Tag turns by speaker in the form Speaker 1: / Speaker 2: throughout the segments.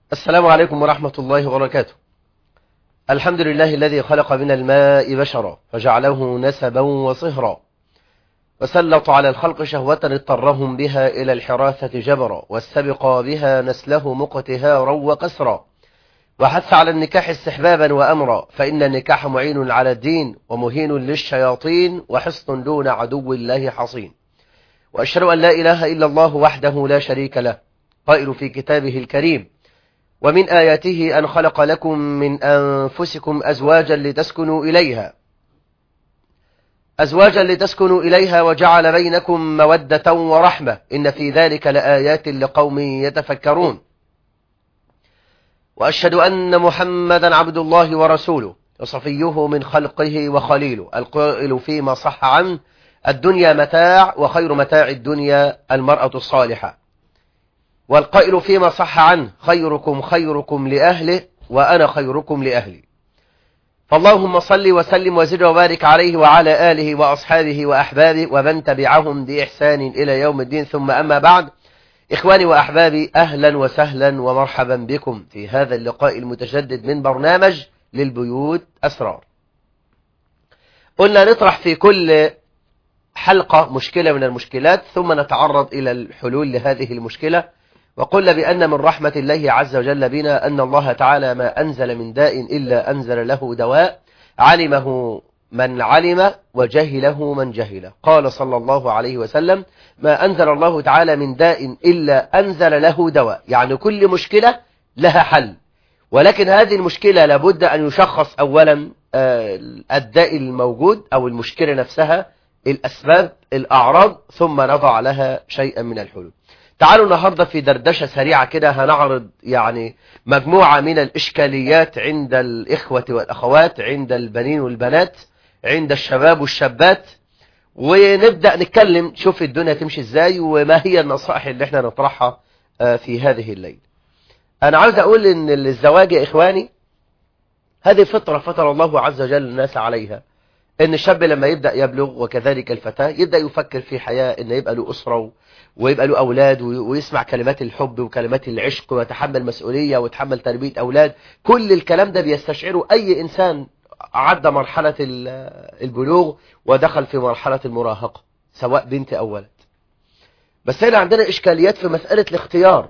Speaker 1: السلام عليكم ورحمة الله وبركاته الحمد لله الذي خلق من الماء بشرا فجعله نسبا وصهرا وسلط على الخلق شهوة اضطرهم بها إلى الحراثة جبرا واستبقى بها نسله مقتهارا وقسرا وحث على النكاح استحبابا وأمرا فإن النكاح معين على الدين ومهين للشياطين وحصن دون عدو الله حصين وأشهد أن لا إله إلا الله وحده لا شريك له قائل في كتابه الكريم ومن آياته أن خلق لكم من أنفسكم أزواجا لتسكنوا إليها أزواجا لتسكنوا إليها وجعل بينكم مودة ورحمة إن في ذلك لآيات لقوم يتفكرون وأشهد أن محمدا عبد الله ورسوله وصفيه من خلقه وخليله القائل فيما صح عنه الدنيا متاع وخير متاع الدنيا المرأة الصالحة والقائل فيما صح عنه خيركم خيركم لأهله وأنا خيركم لأهلي فاللهم صل وسلم وزد وبارك عليه وعلى آله وأصحابه وأحبابه ومن تبعهم بإحسان إلى يوم الدين ثم أما بعد إخواني وأحبابي أهلا وسهلا ومرحبا بكم في هذا اللقاء المتجدد من برنامج للبيوت أسرار قلنا نطرح في كل حلقة مشكلة من المشكلات ثم نتعرض إلى الحلول لهذه المشكلة وقلنا بأن من رحمة الله عز وجل بنا أن الله تعالى ما أنزل من داء إلا أنزل له دواء علمه من علم وجهله من جهله قال صلى الله عليه وسلم ما أنزل الله تعالى من داء إلا أنزل له دواء يعني كل مشكلة لها حل ولكن هذه المشكلة لابد أن يشخص أولا الداء الموجود أو المشكلة نفسها الأسباب الأعراض ثم نضع لها شيئا من الحلول تعالوا النهاردة في دردشة سريعة كده هنعرض يعني مجموعة من الإشكاليات عند الإخوة والأخوات عند البنين والبنات عند الشباب والشابات ونبدأ نتكلم شوف الدنيا تمشي ازاي وما هي النصائح اللي احنا نطرحها في هذه الليل انا عاوز اقول ان الزواج يا اخواني هذه فطرة فطر الله عز وجل الناس عليها ان الشاب لما يبدأ يبلغ وكذلك الفتاة يبدأ يفكر في حياة ان يبقى له أسرة ويبقى له أولاد ويسمع كلمات الحب وكلمات العشق ويتحمل مسؤولية ويتحمل تربية أولاد كل الكلام ده بيستشعره أي إنسان عدى مرحلة البلوغ ودخل في مرحلة المراهقة سواء بنت أو ولد بس هنا عندنا إشكاليات في مسألة الاختيار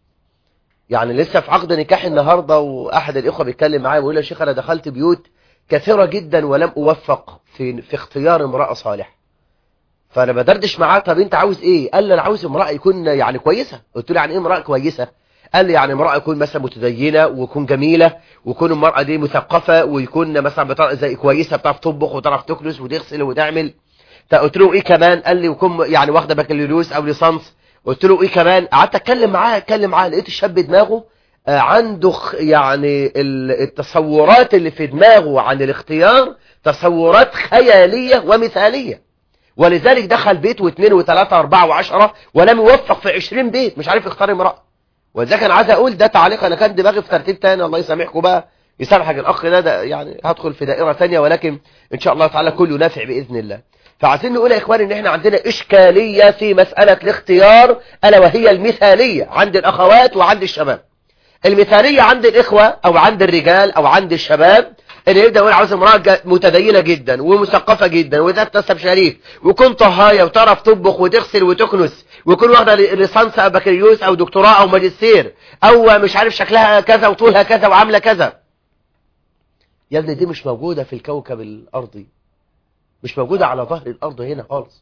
Speaker 1: يعني لسه في عقد نكاح النهاردة وأحد الإخوة بيتكلم معايا بيقول يا شيخ أنا دخلت بيوت كثيرة جدا ولم أوفق في, في اختيار امرأة صالحة فأنا بدردش معاه طب أنت عاوز إيه قال لي أنا عاوز امرأة يكون يعني كويسة قلت له يعني إيه امرأة كويسة قال لي يعني امرأة يكون مثلا متدينة ويكون جميلة ويكون المرأة دي مثقفة ويكون مثلا بتاع زي كويسة بتعرف تطبخ وتعرف تكنس وتغسل وتعمل قلت له ايه كمان قال لي ويكون يعني واخده بكالوريوس او ليسانس قلت له ايه كمان قعدت اتكلم معاه اتكلم معاه لقيت الشاب دماغه عنده يعني التصورات اللي في دماغه عن الاختيار تصورات خيالية ومثالية ولذلك دخل بيت واثنين وثلاثة واربعة وعشرة ولم يوفق في عشرين بيت مش عارف يختار امرأة ولذلك انا عايز اقول ده تعليق انا كان دماغي في ترتيب تاني الله يسامحكم بقى يسامحك الاخ ده, ده يعني هدخل في دائرة تانية ولكن ان شاء الله تعالى كله نافع باذن الله فعايزين نقول يا اخواني ان احنا عندنا اشكالية في مسألة الاختيار الا وهي المثالية عند الاخوات وعند الشباب المثالية عند الإخوة أو عند الرجال أو عند الشباب اللي يبدأ يقول عاوز امرأة متدينة جدا ومثقفة جدا وذات نسب شريف وكون طهاية وتعرف تطبخ وتغسل وتكنس ويكون واخدة ليسانس أو بكالوريوس أو دكتوراه أو ماجستير أو مش عارف شكلها كذا وطولها كذا وعاملة كذا يا ابني دي مش موجودة في الكوكب الأرضي مش موجودة على ظهر الأرض هنا خالص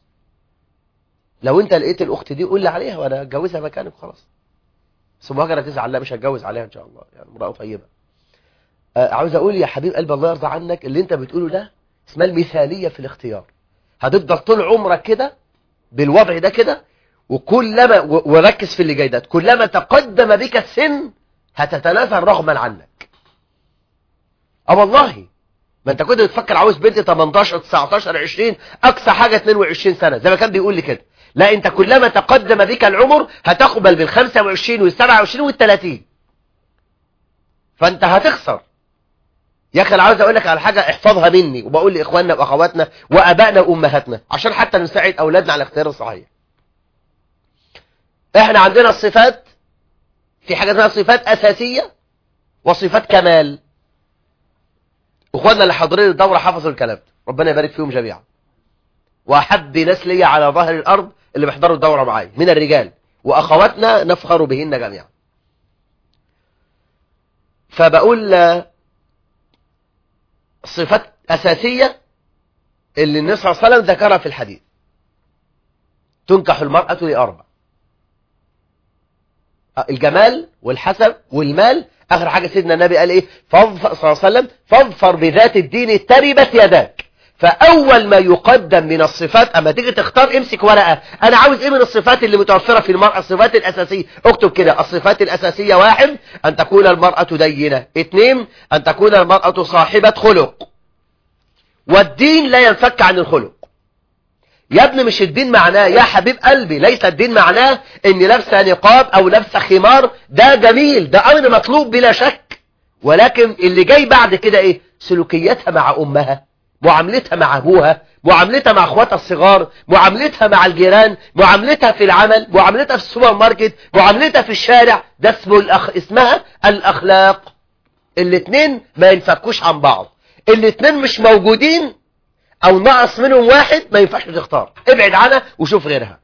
Speaker 1: لو انت لقيت الأخت دي قول لي عليها وأنا أتجوزها مكانك خلاص بس مهاجرة تزعل لا مش هتجوز عليها ان شاء الله يعني امرأة طيبة آه عاوز اقول يا حبيب قلب الله يرضى عنك اللي انت بتقوله ده اسمها المثالية في الاختيار هتفضل طول عمرك كده بالوضع ده كده وكلما وركز في اللي جاي ده كلما تقدم بك السن هتتنازل رغما عنك اه والله ما انت كنت بتفكر عاوز بنت 18 19 20 اقصى حاجة 22 سنة زي ما كان بيقول لي كده لا انت كلما تقدم بك العمر هتقبل بالخمسة وعشرين والسبعة وعشرين والتلاتين فانت هتخسر يا اخي انا عاوز اقول لك على حاجة احفظها مني وبقول لاخواننا واخواتنا وابائنا وامهاتنا عشان حتى نساعد اولادنا على الاختيار الصحيح احنا عندنا الصفات في حاجة اسمها صفات أساسية وصفات كمال اخواننا اللي حاضرين الدورة حفظوا الكلام ربنا يبارك فيهم جميعا وأحب ناس ليا على ظهر الأرض اللي بيحضروا الدورة معايا من الرجال وأخواتنا نفخر بهن جميعا فبقول صفات أساسية اللي النبي صلى الله عليه وسلم ذكرها في الحديث تنكح المرأة لأربع الجمال والحسب والمال آخر حاجة سيدنا النبي قال إيه فاظفر صلى الله عليه وسلم فاظفر بذات الدين تربت يداك فأول ما يقدم من الصفات أما تيجي تختار امسك ورقة أنا عاوز إيه من الصفات اللي متوفرة في المرأة الصفات الأساسية اكتب كده الصفات الأساسية واحد أن تكون المرأة دينة اثنين أن تكون المرأة صاحبة خلق والدين لا ينفك عن الخلق يا ابني مش الدين معناه يا حبيب قلبي ليس الدين معناه ان لابسه نقاب او لابسه خمار ده جميل ده امر مطلوب بلا شك ولكن اللي جاي بعد كده ايه سلوكياتها مع امها معاملتها مع ابوها معاملتها مع اخواتها الصغار معاملتها مع الجيران معاملتها في العمل معاملتها في السوبر ماركت معاملتها في الشارع ده اسمه الأخ... اسمها الاخلاق الاثنين ما ينفكوش عن بعض الاثنين مش موجودين او نقص منهم واحد ما ينفعش تختار ابعد عنها وشوف غيرها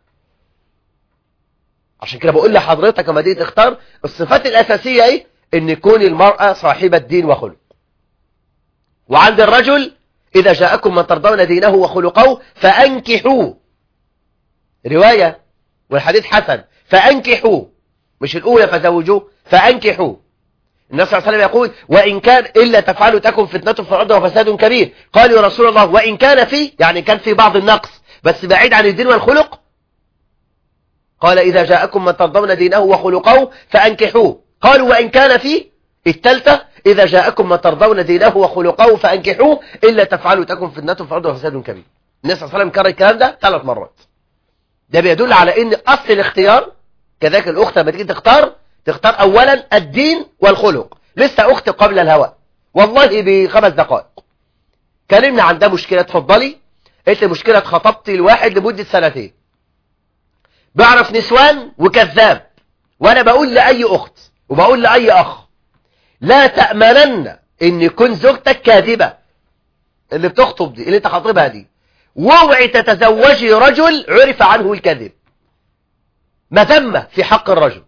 Speaker 1: عشان كده بقول لحضرتك لما تيجي تختار الصفات الاساسيه ايه ان يكون المراه صاحبه دين وخلق وعند الرجل اذا جاءكم من ترضون دينه وخلقه فانكحوه روايه والحديث حسن فانكحوه مش الاولى فزوجوه فانكحوه النبي صلى الله عليه وسلم يقول وإن كان إلا تفعلوا تكن فتنة في الأرض وفساد كبير قالوا يا رسول الله وإن كان فيه يعني كان في بعض النقص بس بعيد عن الدين والخلق قال إذا جاءكم من ترضون دينه وخلقه فأنكحوه قالوا وإن كان فيه التالتة إذا جاءكم من ترضون دينه وخلقه فأنكحوه إلا تفعلوا تكن فتنة في الأرض وفساد كبير النبي صلى الله عليه وسلم كرر الكلام ده ثلاث مرات ده بيدل على ان اصل الاختيار كذلك الاخت لما تيجي تختار تختار اولا الدين والخلق لسه اختي قبل الهواء والله بخمس دقائق كلمنا عن ده مشكلة اتفضلي قلت مشكلة خطبت الواحد لمدة سنتين بعرف نسوان وكذاب وانا بقول لأي اخت وبقول لأي اخ لا تأمنن ان يكون زوجتك كاذبة اللي بتخطب دي اللي انت خاطبها دي واوعي تتزوجي رجل عرف عنه الكذب مذمة في حق الرجل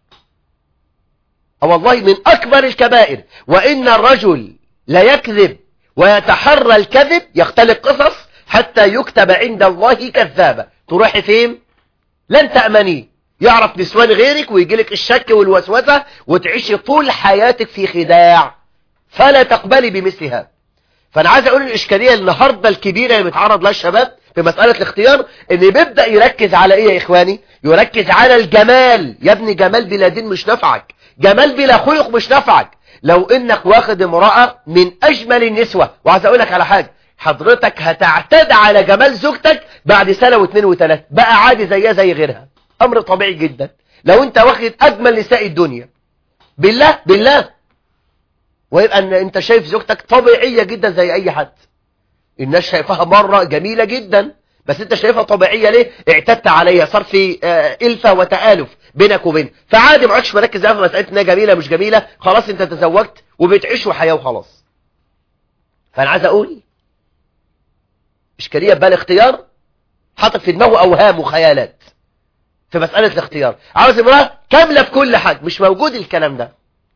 Speaker 1: والله من أكبر الكبائر وإن الرجل لا يكذب ويتحرى الكذب يختلق قصص حتى يكتب عند الله كذابا تروحي فين لن تأمني يعرف نسوان غيرك ويجي لك الشك والوسوسة وتعيشي طول حياتك في خداع فلا تقبلي بمثلها فأنا عايز أقول الإشكالية النهاردة الكبيرة اللي بيتعرض لها الشباب في مسألة الاختيار ان بيبدأ يركز على ايه يا اخواني يركز على الجمال يا ابني جمال بلا دين مش نفعك جمال بلا خلق مش نفعك لو انك واخد امرأة من اجمل النسوة وعايز اقول لك على حاجة حضرتك هتعتاد على جمال زوجتك بعد سنة واثنين وثلاثة بقى عادي زيها زي غيرها امر طبيعي جدا لو انت واخد اجمل نساء الدنيا بالله بالله ويبقى ان انت شايف زوجتك طبيعية جدا زي اي حد الناس شايفاها مرة جميلة جدا بس انت شايفها طبيعية ليه اعتدت عليها صار في اه الفة وتآلف بينك وبين فعادي ما عادش مركز في مسألة انها جميلة مش جميلة خلاص انت تزوجت وبتعيشوا حياة وخلاص فانا عايز اقول اشكالية بقى الاختيار حاطط في دماغه اوهام وخيالات في مسألة الاختيار عاوز امرأة كاملة في كل حاجة مش موجود الكلام ده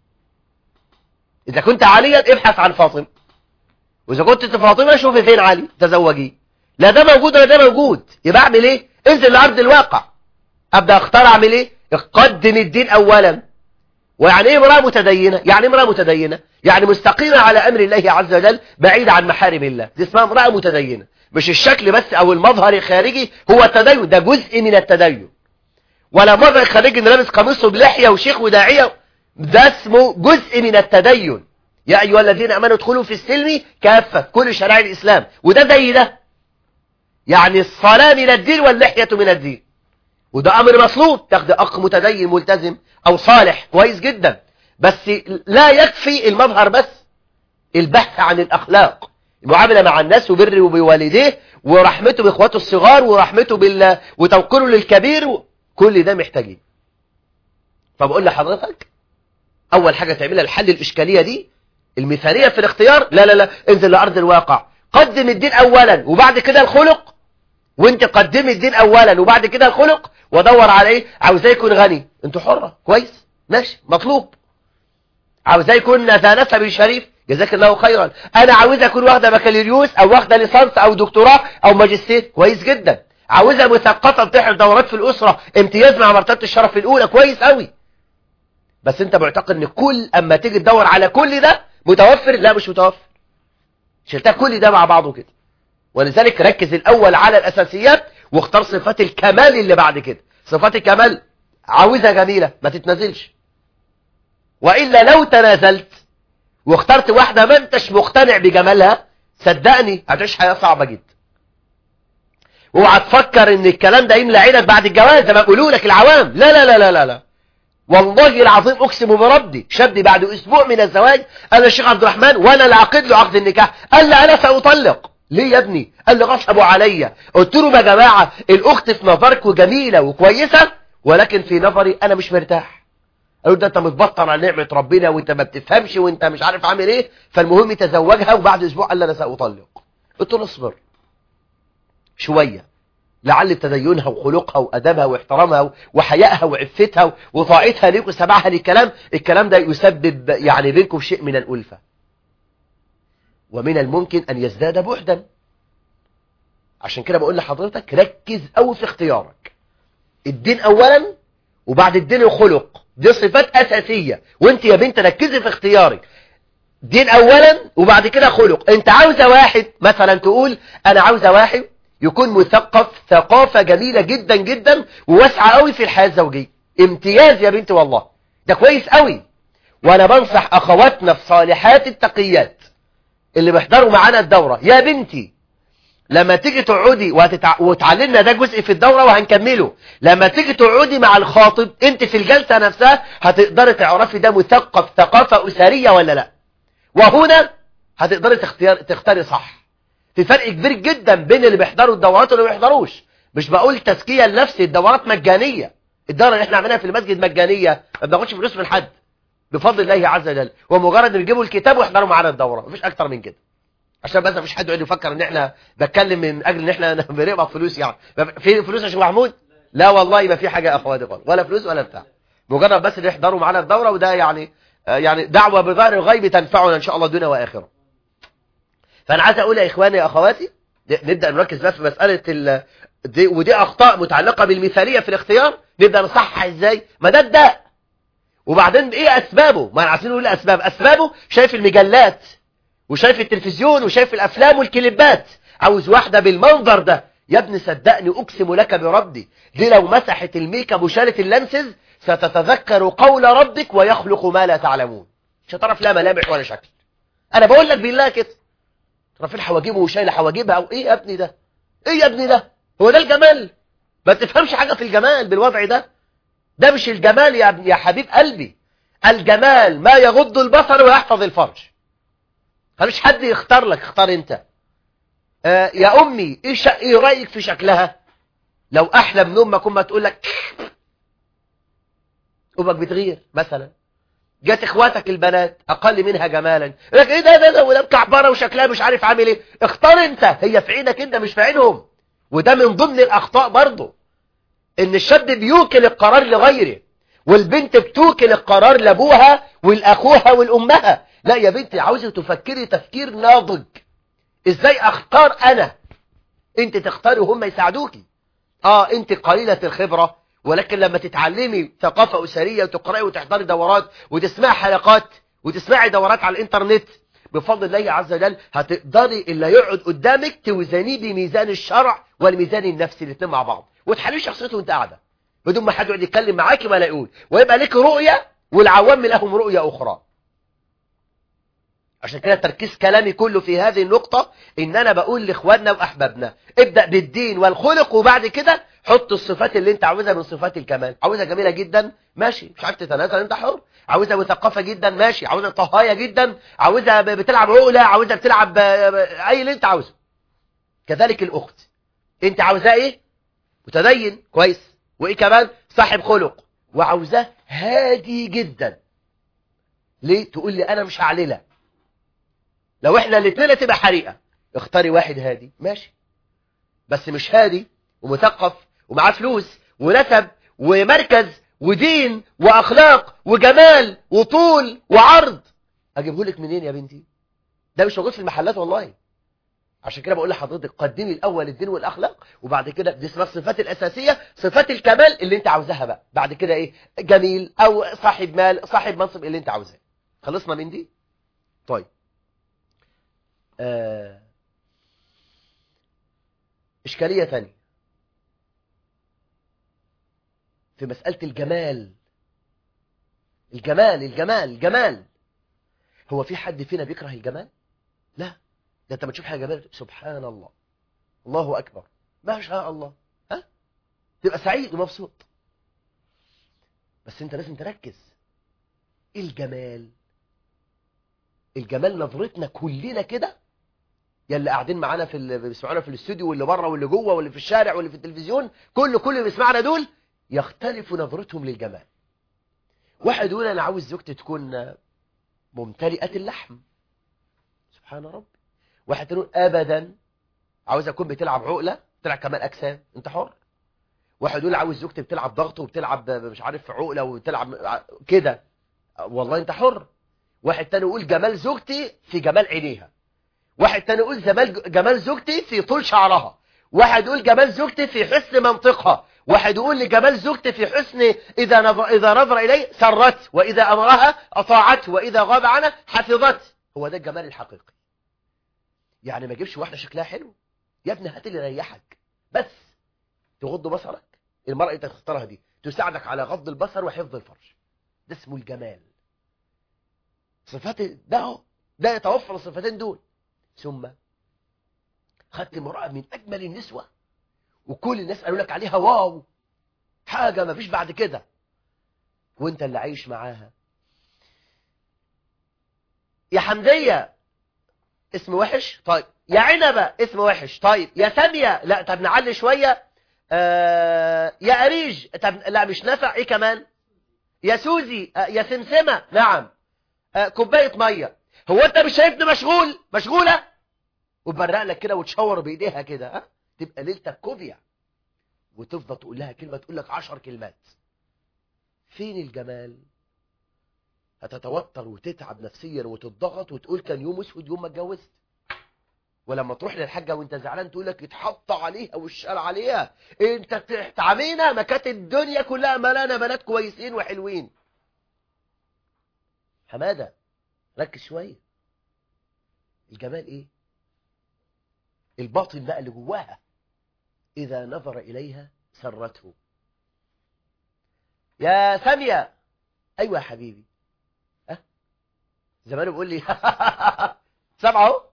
Speaker 1: اذا كنت عليا ابحث عن فاطمة واذا كنت فاطمة شوفي فين علي تزوجي لا ده موجود ولا ده موجود يبقى اعمل ايه انزل لارض الواقع ابدا اختار اعمل ايه اقدم الدين اولا ويعني ايه امراه متدينه يعني امراه متدينه يعني مستقيمه على امر الله عز وجل بعيده عن محارم الله دي اسمها امراه متدينه مش الشكل بس او المظهر الخارجي هو التدين ده جزء من التدين ولا مظهر خارجي ان لابس قميصه بلحيه وشيخ وداعيه ده اسمه جزء من التدين يا أيها الذين أمنوا ادخلوا في السلم كافة كل شرائع الإسلام وده زي ده يعني الصلاة من الدين واللحية من الدين وده أمر مطلوب تاخد أخ متدين ملتزم أو صالح كويس جدا بس لا يكفي المظهر بس البحث عن الأخلاق المعاملة مع الناس وبره بوالديه ورحمته بإخواته الصغار ورحمته بال... وتوقيره للكبير كل ده محتاجين فبقول لحضرتك اول حاجة تعملها الحل الاشكالية دي المثالية في الاختيار لا لا لا انزل لارض الواقع قدم الدين اولا وبعد كده الخلق وانت قدم الدين اولا وبعد كده الخلق ودور على ايه عاوزاه يكون غني انت حرة كويس ماشي مطلوب عاوزاه يكون ذا نسب شريف جزاك الله خيرا انا عاوز اكون واخده بكالوريوس او واخده ليسانس او دكتوراه او ماجستير كويس جدا عاوزها مثقفه بتحضر دورات في الاسره امتياز مع مرتبه الشرف الاولى كويس قوي بس انت معتقد ان كل اما تيجي تدور على كل ده متوفر لا مش متوفر شلتها كل ده مع بعضه كده ولذلك ركز الاول على الاساسيات واختار صفات الكمال اللي بعد كده صفات الكمال عاوزها جميله ما تتنازلش والا لو تنازلت واخترت واحدة ما انتش مقتنع بجمالها صدقني هتعيش حياة صعبة جدا اوعى تفكر ان الكلام ده يملى عينك بعد الجواز زي ما بيقولوا لك العوام لا لا لا لا لا لا والله العظيم اقسم بربي شاب بعد اسبوع من الزواج قال الشيخ عبد الرحمن وانا اللي عقد له عقد النكاح قال لي انا ساطلق ليه يا ابني قال لي غصبوا عليا قلت له يا جماعه الاخت في نظرك جميله وكويسه ولكن في نظري انا مش مرتاح قالوا ده انت متبطر على نعمة ربنا وانت ما بتفهمش وانت مش عارف عامل ايه فالمهم تزوجها وبعد اسبوع قال انا سأطلق قلت له اصبر شوية لعل تدينها وخلقها وأدبها واحترامها وحيائها وعفتها وطاعتها ليك وسماعها للكلام الكلام ده يسبب يعني بينكم شيء من الألفة ومن الممكن أن يزداد بعدا عشان كده بقول لحضرتك ركز أو في اختيارك الدين أولا وبعد الدين الخلق دي صفات أساسية وانت يا بنت ركزي في اختيارك دين أولا وبعد كده خلق انت عاوزة واحد مثلا تقول أنا عاوزة واحد يكون مثقف ثقافة جميلة جدا جدا وواسعة قوي في الحياة الزوجية امتياز يا بنت والله ده كويس قوي وانا بنصح اخواتنا في صالحات التقيات اللي بيحضروا معانا الدورة يا بنتي لما تيجي تقعدي وهتتع... وتعلمنا ده جزء في الدورة وهنكمله لما تيجي تقعدي مع الخاطب انت في الجلسة نفسها هتقدري تعرفي ده مثقف ثقافة أسرية ولا لا وهنا هتقدري تختار... تختاري صح في فرق كبير جدا بين اللي بيحضروا الدورات واللي ما بيحضروش مش بقول تزكية لنفسي الدورات مجانية الدورة اللي احنا عملناها في المسجد مجانية ما بناخدش فلوس من حد بفضل الله عز وجل ومجرد ان بيجيبوا الكتاب ويحضروا معانا الدورة مفيش اكتر من كده عشان بس مفيش حد يقعد يفكر ان احنا بتكلم من اجل ان احنا بنقبض فلوس يعني في فلوس يا شيخ محمود لا والله ما في حاجه يا اخواتي خالص ولا فلوس ولا بتاع مجرد بس ان يحضروا معانا الدوره وده يعني يعني دعوه بظاهر الغيب تنفعنا ان شاء الله دنيا واخره فانا عايز اقول يا اخواني يا اخواتي نبدا نركز بقى في مساله ال... دي ودي اخطاء متعلقه بالمثاليه في الاختيار نبدا نصحح ازاي ما ده الداء وبعدين ايه اسبابه ما انا عايزين نقول اسباب اسبابه شايف المجلات وشايف التلفزيون وشايف الافلام والكليبات عاوز واحده بالمنظر ده يا ابني صدقني اقسم لك بربي دي لو مسحت الميك اب وشالت اللانسز ستتذكر قول ربك ويخلق ما لا تعلمون مش هتعرف لا ملامح ولا شكل انا بقول لك بالله كده رافين حواجبه وشايله حواجبها او ايه يا ابني ده ايه يا ابني ده هو ده الجمال ما تفهمش حاجه في الجمال بالوضع ده ده مش الجمال يا يا حبيب قلبي الجمال ما يغض البصر ويحفظ الفرج مفيش حد يختار لك اختار انت آه يا امي ايه, شا... ايه رايك في شكلها لو احلى من امك امك تقول لك امك بتغير مثلا جت اخواتك البنات اقل منها جمالا يقول لك ايه ده ده ده وده مكعبره وشكلها مش عارف عامل ايه اختار انت هي في عينك انت مش في عينهم وده من ضمن الاخطاء برضه ان الشاب بيوكل القرار لغيره والبنت بتوكل القرار لابوها والاخوها والامها لا يا بنتي عاوزة تفكري تفكير ناضج ازاي اختار انا انت تختاري وهم يساعدوكي اه انت قليلة الخبرة ولكن لما تتعلمي ثقافة اسرية وتقرأي وتحضري دورات وتسمعي حلقات وتسمعي دورات على الانترنت بفضل الله عز وجل هتقدري اللي يقعد قدامك توزنيه بميزان الشرع والميزان النفسي الاثنين مع بعض وتحللي شخصيته وانت قاعده بدون ما حد يقعد يتكلم معاكي ولا يقول ويبقى لك رؤية والعوام لهم رؤية اخرى عشان كده تركيز كلامي كله في هذه النقطة ان انا بقول لاخواننا واحبابنا ابدأ بالدين والخلق وبعد كده حط الصفات اللي انت عاوزها من صفات الكمال عاوزها جميلة جدا ماشي مش عارف تتنازل انت حر عاوزها مثقفة جدا ماشي عاوزها طهاية جدا عاوزها بتلعب عقلة عاوزها بتلعب اي اللي انت عاوزه كذلك الاخت انت عاوزاه ايه متدين كويس وايه كمان صاحب خلق وعاوزاه هادي جدا ليه تقول لي انا مش هعللها لو احنا الاثنين تبقى حريقه اختاري واحد هادي ماشي بس مش هادي ومثقف ومعاه فلوس ونسب ومركز ودين واخلاق وجمال وطول وعرض اجيبه لك منين يا بنتي ده مش موجود في المحلات والله عشان كده بقول لحضرتك قدمي الاول الدين والاخلاق وبعد كده دي اسمها الصفات الاساسيه صفات الكمال اللي انت عاوزاها بقى بعد كده ايه جميل او صاحب مال صاحب منصب اللي انت عاوزاه خلصنا من دي طيب آه. اشكاليه ثانيه في مساله الجمال الجمال الجمال الجمال هو في حد فينا بيكره الجمال لا ده انت ما تشوف حاجه جمال سبحان الله الله اكبر ما شاء الله ها تبقى سعيد ومبسوط بس انت لازم تركز ايه الجمال الجمال نظرتنا كلنا كده يا اللي قاعدين معانا في اللي بيسمعونا في الاستوديو واللي بره واللي جوه واللي في الشارع واللي في التلفزيون كل كل اللي بيسمعنا دول يختلف نظرتهم للجمال واحد يقول انا عاوز زوجتي تكون ممتلئه اللحم سبحان ربي واحد يقول ابدا عاوز اكون بتلعب عقله بتلعب كمال اجسام انت حر واحد يقول عاوز زوجتي بتلعب ضغط وبتلعب مش عارف عقله وبتلعب كده والله انت حر واحد تاني يقول جمال زوجتي في جمال عينيها واحد تاني يقول جمال جمال زوجتي في طول شعرها واحد يقول جمال زوجتي في حسن منطقها واحد يقول لجمال زوجتي في حسن إذا نظر, إذا نظر إليه سرت وإذا أمرها أطاعته وإذا غاب عنها حفظت هو ده الجمال الحقيقي يعني ما تجيبش واحدة شكلها حلو يا ابني هات اللي يريحك بس تغض بصرك المرأة اللي تختارها دي تساعدك على غض البصر وحفظ الفرج ده اسمه الجمال صفات ده هو ده يتوفر الصفتين دول ثم خدت امرأة من أجمل النسوة وكل الناس قالوا لك عليها واو حاجة ما فيش بعد كده وانت اللي عايش معاها يا حمدية اسم وحش طيب يا عنبة اسم وحش طيب يا سامية لا طب نعلي شوية آه يا أريج طب لا مش نافع ايه كمان يا سوزي آه يا سمسمة نعم آه كوباية مية هو انت مش شايفني مشغول مشغولة وتبرق لك كده وتشاور بايديها كده ها تبقى ليلتك كوفيا وتفضل تقول لها كلمة تقول لك عشر كلمات فين الجمال هتتوتر وتتعب نفسيا وتضغط وتقول كان يوم اسود يوم ما اتجوزت ولما تروح للحاجة وانت زعلان تقول لك اتحط عليها والشال عليها انت تعمينا ما كانت الدنيا كلها ملانة بنات كويسين وحلوين حمادة ركز شوية الجمال ايه الباطن بقى اللي جواها إذا نظر إليها سرته يا سامية أيوة يا حبيبي أه؟ زمان بيقول لي سامعه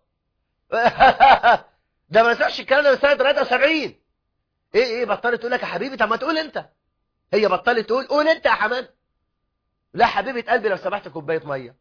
Speaker 1: ده ما نسمعش الكلام ده من سنة 73 ايه ايه بطلت تقول لك يا حبيبي طب ما تقول انت هي بطلت تقول قول انت يا حماد لا حبيبة قلبي لو سمحت كوباية مية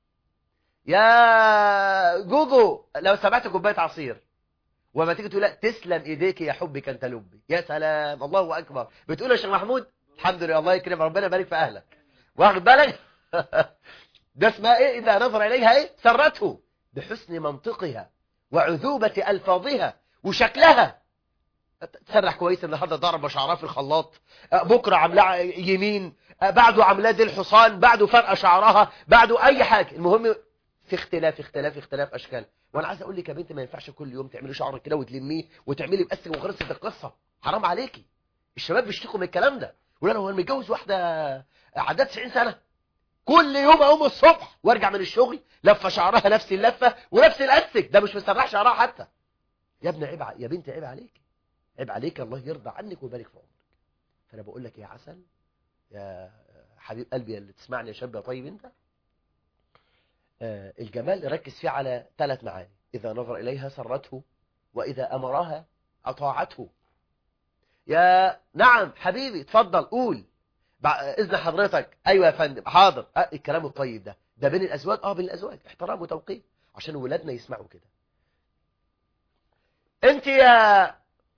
Speaker 1: يا جوجو لو سمحت كوباية عصير وما تيجي تقول لا تسلم ايديك يا حبي كانت لبي يا سلام الله اكبر بتقول يا شيخ محمود الحمد لله الله يكرم ربنا يبارك في اهلك واخد بالك ده اسمها ايه اذا نظر اليها ايه سرته بحسن منطقها وعذوبة الفاظها وشكلها تسرح كويس النهارده ضرب شعرها في الخلاط بكره عاملاه يمين بعده عاملاه دي الحصان بعده فرقه شعرها بعده اي حاجه المهم في اختلاف اختلاف اختلاف اشكال وانا عايز اقول لك يا بنت ما ينفعش كل يوم تعملي شعرك كده وتلميه وتعملي بأسك وخلصت القصه حرام عليكي الشباب بيشتكوا من الكلام ده يقول انا هو متجوز واحده عندها 90 سنه كل يوم اقوم الصبح وارجع من الشغل لفه شعرها نفس اللفه ونفس الاسك ده مش مسرح شعرها حتى يا ابني عيب يا بنت عيب عليك عيب عليك الله يرضى عنك ويبارك في عمرك فانا بقول لك يا عسل يا حبيب قلبي اللي تسمعني يا شاب يا طيب انت آه الجمال ركز فيه على ثلاث معاني إذا نظر إليها سرته وإذا أمرها أطاعته يا نعم حبيبي اتفضل قول إذن حضرتك أيوة يا فندم حاضر أه الكلام الطيب ده ده بين الأزواج آه بين الأزواج احترام وتوقير عشان ولادنا يسمعوا كده انت يا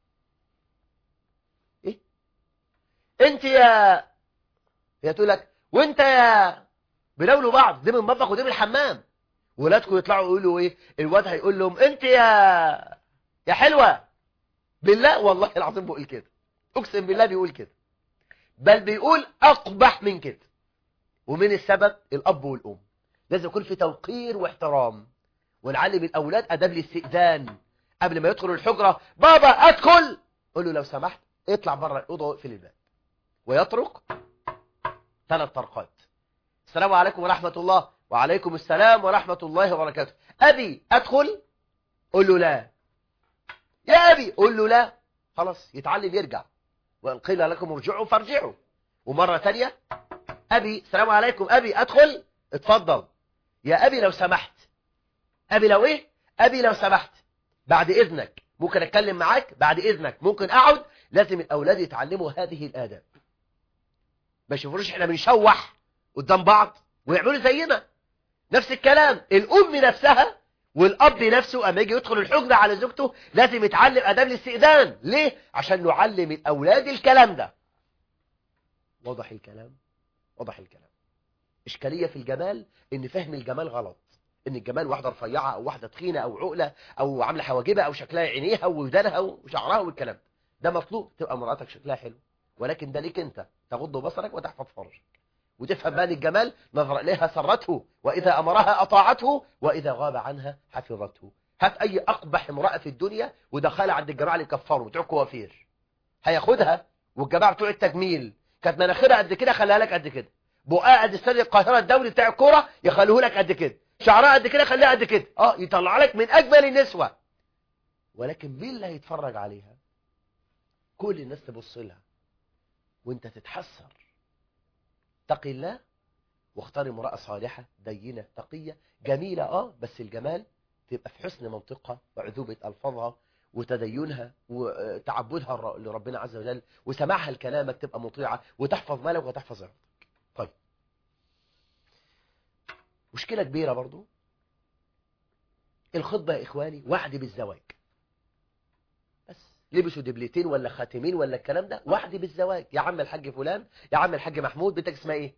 Speaker 1: ايه انت يا هي تقول لك وانت يا بيناولوا بعض دي من المطبخ ودي من الحمام ولادكم يطلعوا يقولوا ايه الواد هيقول لهم انت يا يا حلوه بالله والله العظيم بقول كده اقسم بالله بيقول كده بل بيقول اقبح من كده ومن السبب الاب والام لازم يكون في توقير واحترام ونعلم الاولاد اداب الاستئذان قبل ما يدخلوا الحجره بابا ادخل قول له لو سمحت اطلع بره الاوضه واقفل الباب ويطرق ثلاث طرقات السلام عليكم ورحمه الله وعليكم السلام ورحمه الله وبركاته ابي ادخل قول له لا يا ابي قول له لا خلاص يتعلم يرجع وان قيل لكم ارجعوا فارجعوا ومره ثانيه ابي السلام عليكم ابي ادخل اتفضل يا ابي لو سمحت ابي لو ايه ابي لو سمحت بعد اذنك ممكن اتكلم معاك بعد اذنك ممكن اقعد لازم الاولاد يتعلموا هذه الاداب ما يشوفوش احنا بنشوح قدام بعض ويعملوا زينا نفس الكلام الام نفسها والاب نفسه اما يجي يدخل الحجره على زوجته لازم يتعلم اداب الاستئذان ليه عشان نعلم الاولاد الكلام ده واضح الكلام واضح الكلام اشكاليه في الجمال ان فهم الجمال غلط ان الجمال واحده رفيعه او واحده تخينه او عقله او عامله حواجبها او شكلها عينيها وودانها وشعرها والكلام ده مطلوب تبقى مراتك شكلها حلو ولكن ده ليك انت تغض بصرك وتحفظ فرجك وتفهم بان الجمال نظر اليها سرته واذا امرها اطاعته واذا غاب عنها حفظته هات اي اقبح امراه في الدنيا ودخلها عند الجماعه اللي كفروا بتوع كوافير هياخدها والجماعه بتوع التجميل كانت مناخيرها قد كده خليها لك قد كده بقها قد استاد القاهره الدولي بتاع الكوره يخلوه لك قد كده شعرها قد كده خليها قد كده اه يطلع لك من اجمل النسوه ولكن مين اللي هيتفرج عليها كل الناس تبص لها وانت تتحسر اتقي الله واختار امرأة صالحة دينة تقية جميلة اه بس الجمال تبقى في حسن منطقها وعذوبة ألفاظها وتدينها وتعبدها لربنا عز وجل وسماعها لكلامك تبقى مطيعة وتحفظ مالك وتحفظ عرضك طيب مشكلة كبيرة برضو الخطبة يا إخواني وعد بالزواج بس لبسوا دبلتين ولا خاتمين ولا الكلام ده وعد بالزواج يا عم الحاج فلان يا عم الحاج محمود بنتك اسمها ايه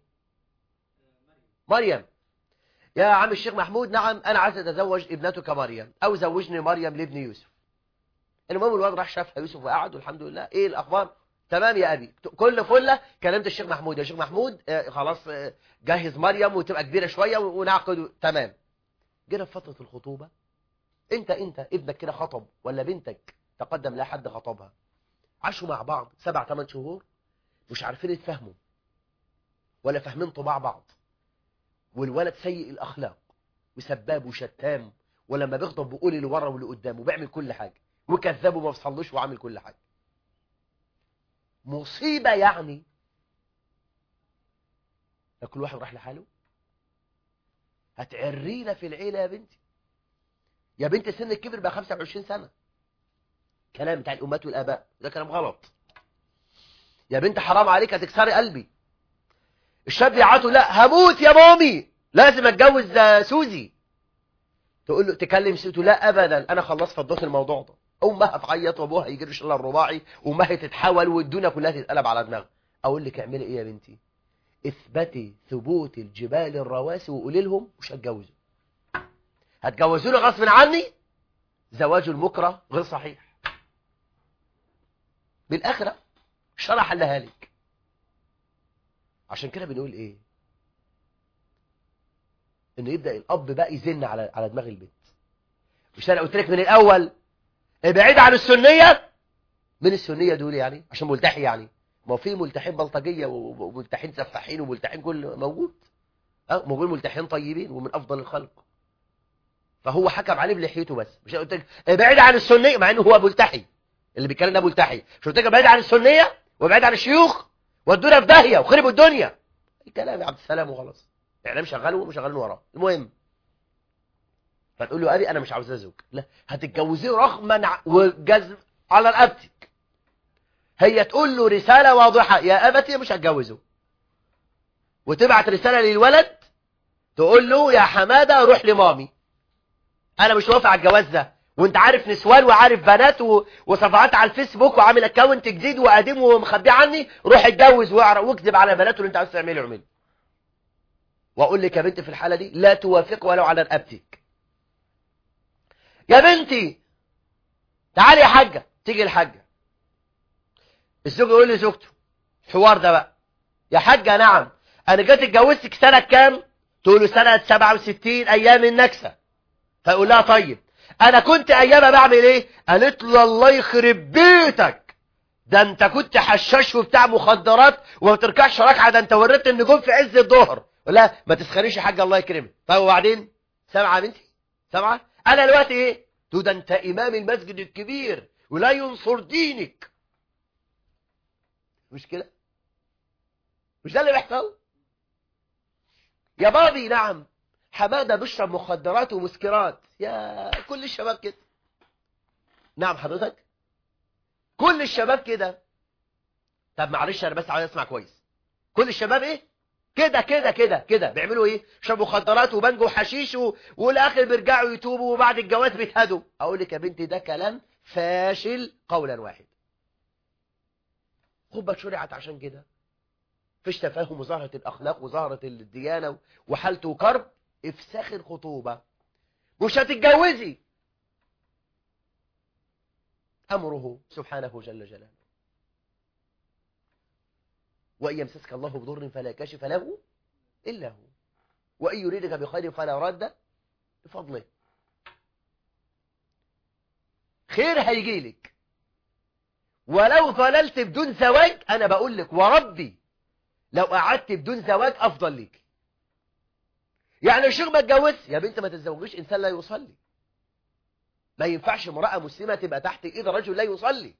Speaker 1: مريم يا عم الشيخ محمود نعم انا عايز اتزوج ابنتك مريم او زوجني مريم لابن يوسف المهم الواد راح شافها يوسف وقعد والحمد لله ايه الاخبار تمام يا ابي كل فله كلمت الشيخ محمود يا شيخ محمود آه خلاص آه جهز مريم وتبقى كبيره شويه ونعقد تمام جينا في فتره الخطوبه انت انت ابنك كده خطب ولا بنتك تقدم لها حد خطبها عاشوا مع بعض سبع ثمان شهور مش عارفين يتفهموا ولا فاهمين طباع بعض والولد سيء الاخلاق وسباب وشتام ولما بيغضب بيقول اللي ورا واللي قدام وبيعمل كل حاجه وكذاب وما بيصليش وعامل كل حاجه مصيبه يعني كل واحد راح لحاله هتعرينا في العيله يا بنتي يا بنت سنك كبر بقى 25 سنه كلام بتاع الامهات والاباء ده كلام غلط يا بنت حرام عليك هتكسري قلبي الشاب يعاتوا لا هموت يا مامي لازم اتجوز سوزي تقول له تكلم سوزي لا ابدا انا خلصت فضيت الموضوع ده امها تعيط وابوها يجري ان الله الرباعي وامها تتحول والدنيا كلها تتقلب على دماغها اقول لك اعملي ايه يا بنتي اثبتي ثبوت الجبال الرواسي وقولي لهم مش هتجوزوا هتجوزوني غصب عني زواج المكره غير صحيح بالاخره الشرع حلها لك عشان كده بنقول ايه انه يبدا الاب بقى يزن على على دماغ البنت مش انا قلت لك من الاول ابعد عن السنيه من السنيه دول يعني عشان ملتحي يعني ما في ملتحين بلطجيه وملتحين سفاحين وملتحين كل موجود اه موجود ملتحين طيبين ومن افضل الخلق فهو حكم عليه بلحيته بس مش قلت لك ابعد عن السنيه مع انه هو ملتحي اللي بيتكلم ده ملتحي مش قلت لك ابعد عن السنيه وابعد عن الشيوخ ودونا في داهيه وخربوا الدنيا الكلام يا عبد السلام وخلاص اعلام شغاله ومشغلين وراه المهم فتقول له ابي انا مش عاوز ازوج لا هتتجوزيه رغما وجزم على رقبتك هي تقول له رساله واضحه يا ابتي مش هتجوزه وتبعت رساله للولد تقول له يا حماده روح لمامي انا مش موافق على الجواز ده وانت عارف نسوان وعارف بنات و... وصفحات على الفيسبوك وعامل اكونت جديد وقديم ومخبيه عني روح اتجوز واعرف واكذب على بناته اللي انت عايز تعمله اعمله واقول لك يا بنتي في الحالة دي لا توافق ولو على رقبتك يا بنتي تعالي يا حاجة تيجي الحاجة الزوج يقول لي زوجته الحوار ده بقى يا حاجة نعم انا جيت اتجوزتك سنة كام تقول له سنة 67 ايام النكسة فيقول لها طيب انا كنت ايامها بعمل ايه قالت له الله يخرب بيتك ده انت كنت حشاش وبتاع مخدرات وما تركعش ركعه ده انت وريت النجوم في عز الظهر لا ما تسخريش يا حاجه الله يكرمك طيب وبعدين سامعه بنتي سامعه انا دلوقتي ايه تو ده انت امام المسجد الكبير ولا ينصر دينك مش كده مش ده اللي بيحصل يا بابي نعم حمادة بيشرب مخدرات ومسكرات يا كل الشباب كده نعم حضرتك كل الشباب كده طب معلش انا بس عايز اسمع كويس كل الشباب ايه كده كده كده كده بيعملوا ايه شربوا مخدرات وبنجوا وحشيش و... والاخر بيرجعوا يتوبوا وبعد الجواز بيتهدوا اقول لك يا بنتي ده كلام فاشل قولا واحد خطبه شرعت عشان كده فيش تفاهم وظهرة الاخلاق وظهرة الديانه وحالته كرب افساخ الخطوبه مش هتتجوزي امره سبحانه جل جلاله وإن يمسسك الله بضر فلا كاشف له إلا هو وإن يريدك بخير فلا رد بفضله خير هيجيلك ولو ظللت بدون زواج أنا بقول لك وربي لو قعدت بدون زواج أفضل لك يعني الشيخ ما اتجوز يا بنت ما تتزوجيش إنسان لا يصلي ما ينفعش امرأة مسلمة تبقى تحت إيد رجل لا يصلي